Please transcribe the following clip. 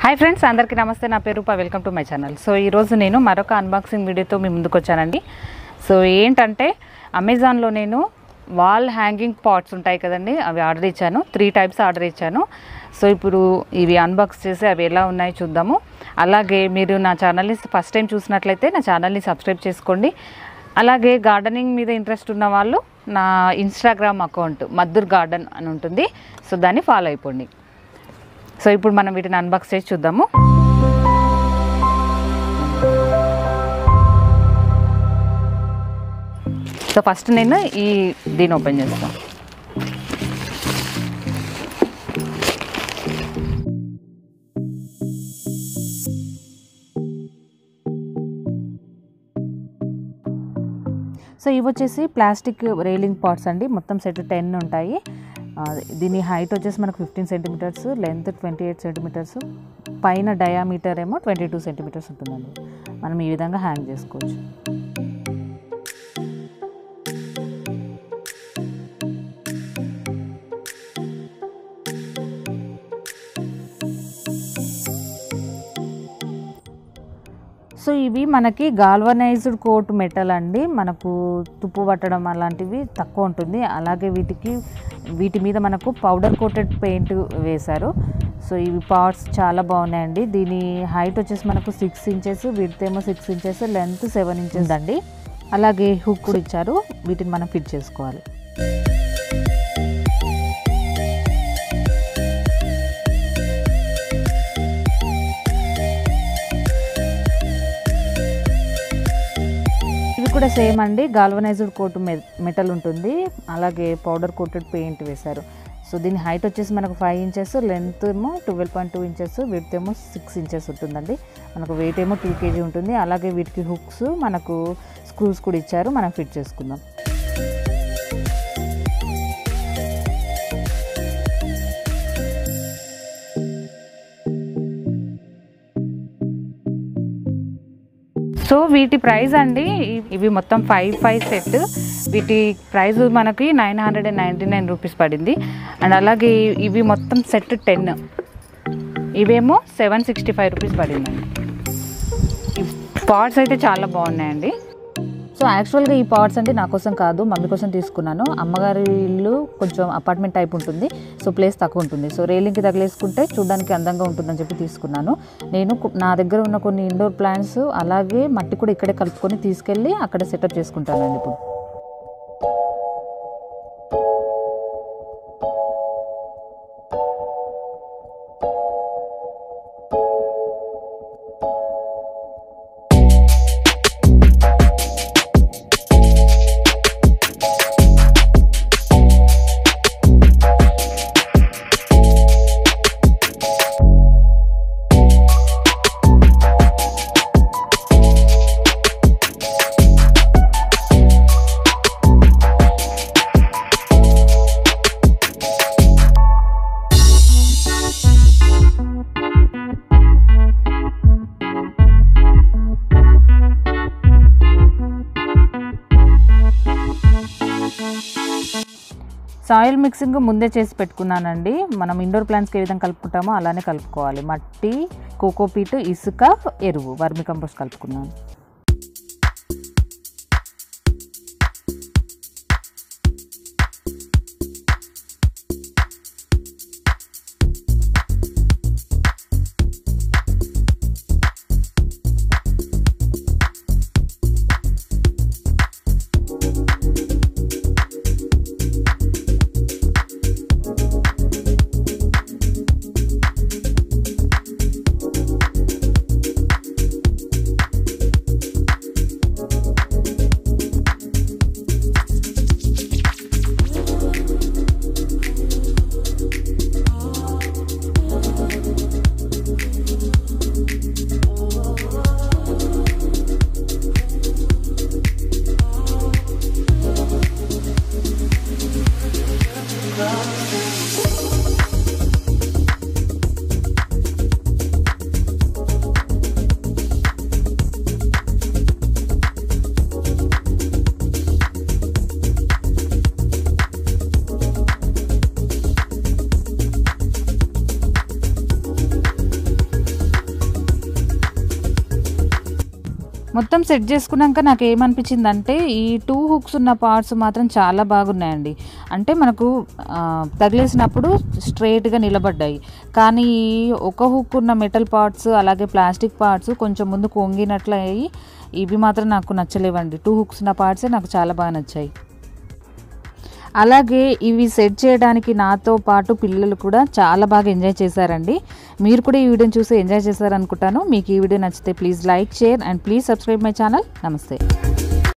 hi friends అందరికీ నమస్తే నా పేరు Roopa welcome to my channel so ఈరోజు నేను మరొక అన్బాక్సింగ్ వీడియోతో మీ ముందుకు వచ్చానండి సో ఏంటంటే అమెజాన్లో నేను వాల్ హ్యాంగింగ్ పాట్స్ ఉంటాయి కదండి అవి ఆర్డర్ ఇచ్చాను త్రీ టైప్స్ ఆర్డర్ ఇచ్చాను సో ఇప్పుడు ఇవి అన్బాక్స్ చేసి అవి ఎలా ఉన్నాయో చూద్దాము అలాగే మీరు నా ఛానల్ని ఫస్ట్ టైం చూసినట్లయితే నా ఛానల్ని సబ్స్క్రైబ్ చేసుకోండి అలాగే గార్డెనింగ్ మీద ఇంట్రెస్ట్ ఉన్న వాళ్ళు నా ఇన్స్టాగ్రామ్ అకౌంట్ మద్దూర్ గార్డెన్ అని ఉంటుంది సో దాన్ని ఫాలో అయిపోండి సో ఇప్పుడు మనం వీటిని అన్బాక్స్ చేసి చూద్దాము సో ఫస్ట్ నేను ఈ దీన్ని ఓపెన్ చేస్తాను సో ఇవి వచ్చేసి ప్లాస్టిక్ రైలింగ్ పాట్స్ అండి మొత్తం సెట్ టెన్ ఉంటాయి ఆ, దీని హైట్ వచ్చేసి మనకు fifteen centimetres length twenty eight centimetres పైన డయామీటర్ ఏమో ట్వంటీ టూ సెంటీమీటర్స్ ఉంటుందండి మనం ఈ విధంగా హ్యాంగ్ చేసుకోవచ్చు సో ఇవి మనకి గాల్వనైజ్డ్ కోట్ మెటల్ అండి మనకు తుప్పు పట్టడం అలాంటివి తక్కువ ఉంటుంది అలాగే వీటికి వీటి మీద మనకు పౌడర్ కోటెడ్ పెయింట్ వేశారు సో ఇవి పార్ట్స్ చాలా బాగున్నాయండి దీని హైట్ వచ్చేసి మనకు సిక్స్ ఇంచెస్ విడ్త్ ఏమో six inches length seven inches అండి అలాగే హుక్ కూడా ఇచ్చారు వీటిని మనం ఫిట్ చేసుకోవాలి ఇవి కూడా సేమ్ అండి గాల్వనైజ్డ్ కోట్ మెటల్ ఉంటుంది అలాగే పౌడర్ కోటెడ్ పెయింట్ వేశారు సో దీని హైట్ వచ్చేసి మనకు ఫైవ్ ఇంచెస్ లెంత్ ఏమో twelve point two inches width ఏమో సిక్స్ ఇంచెస్ ఉంటుందండి మనకు వెయిట్ ఏమో టూ కేజీ ఉంటుంది అలాగే వీటికి హుక్స్ మనకు స్క్రూస్ కూడా ఇచ్చారు మనం ఫిట్ చేసుకుందాం సో వీటి ప్రైస్ అండి ఇ- ఇవి మొత్తం ఫైవ్ ఫైవ్ సెట్ వీటి ప్రైస్ మనకి nine hundred and ninety nine rupees పడింది అండ్ అలాగే ఇవి మొత్తం సెట్ టెన్ ఇవేమో సెవెన్ సిక్స్టీ ఫైవ్ రూపీస్ పడిందండి ఈ పాట్స్ అయితే చాలా బాగున్నాయండి సో యాక్చువల్గా ఈ పాట్స్ అంటే నా కోసం కాదు మమ్మీ కోసం తీసుకున్నాను అమ్మగారి ఇల్లు కొంచెం అపార్ట్మెంట్ టైప్ ఉంటుంది సో ప్లేస్ తక్కువ ఉంటుంది సో రైలింగ్కి తగిలేసుకుంటే చూడడానికి అందంగా ఉంటుందని చెప్పి తీసుకున్నాను నేను కు- నా దగ్గర ఉన్న కొన్ని ఇండోర్ ప్లాంట్స్ అలాగే మట్టి కూడా ఇక్కడే కలుపుకొని తీసుకెళ్ళి అక్కడ సెటప్ చేసుకుంటానండి ఇప్పుడు సాయిల్ మిక్సింగ్ ముందే చేసి పెట్టుకున్నానండి మనం ఇండోర్ ప్లాంట్స్కి ఏ విధంగా కలుపుకుంటామో అలానే కలుపుకోవాలి మట్టి కోకోపీట్ ఇసుక ఎరువు వర్మి కంపోస్ట్ కలుపుకున్నాను మొత్తం సెట్ చేసుకున్నాక నాకు ఏమనిపించిందంటే ఈ టూ హుక్స్ ఉన్న పార్ట్స్ మాత్రం చాలా బాగున్నాయండి అంటే మనకు ఆ, తగిలేసినప్పుడు స్ట్రైట్గా నిలబడ్డాయి కానీ ఈ ఒక హుక్ ఉన్న మెటల్ పార్ట్స్ అలాగే ప్లాస్టిక్ పార్ట్స్ కొంచెం ముందు కొంగినట్లు అయ్యి ఇవి మాత్రం నాకు నచ్చలేవండి టూ హుక్స్ ఉన్న పార్ట్సే నాకు చాలా బాగా నచ్చాయి అలాగే ఇవి సెట్ చేయడానికి నాతో పాటు పిల్లలు కూడా చాలా బాగా ఎంజాయ్ చేశారండి మీరు కూడా ఈ వీడియోని చూసి ఎంజాయ్ చేశారనుకుంటాను మీకు ఈ వీడియో నచ్చితే please like share and please subscribe my channel నమస్తే